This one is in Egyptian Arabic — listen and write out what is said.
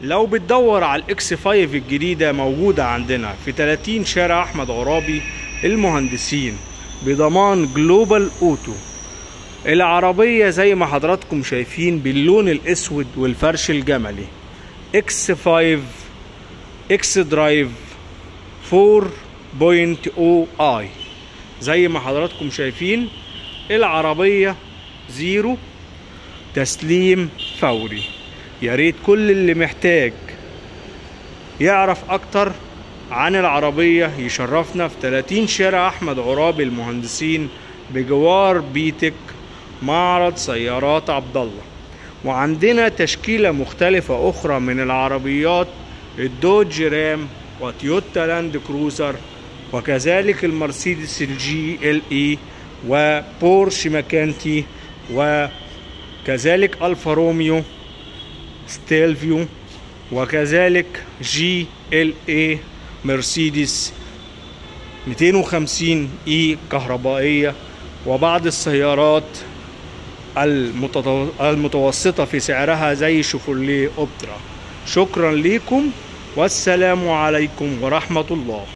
لو بتدور على الاكس 5 الجديدة موجودة عندنا في 30 شارع احمد عرابي المهندسين بضمان جلوبال اوتو العربية زي ما حضراتكم شايفين باللون الاسود والفرش الجملي اكس 5 اكس درايف 4.0 اي زي ما حضراتكم شايفين العربية زيرو تسليم فوري يا ريت كل اللي محتاج يعرف اكتر عن العربية يشرفنا في 30 شارع احمد عرابي المهندسين بجوار بيتك معرض سيارات عبد الله وعندنا تشكيلة مختلفة اخرى من العربيات الدوج رام وتويوتا لاند كروزر وكذلك المرسيدس الجي ال اي وبورش ماكانتي وكذلك الفا روميو ستيلفيو وكذلك جي ال اي مرسيدس 250 اي كهربائية وبعض السيارات المتطو- المتوسطة في سعرها زي شيفروليه اوبترا شكرا لكم والسلام عليكم ورحمة الله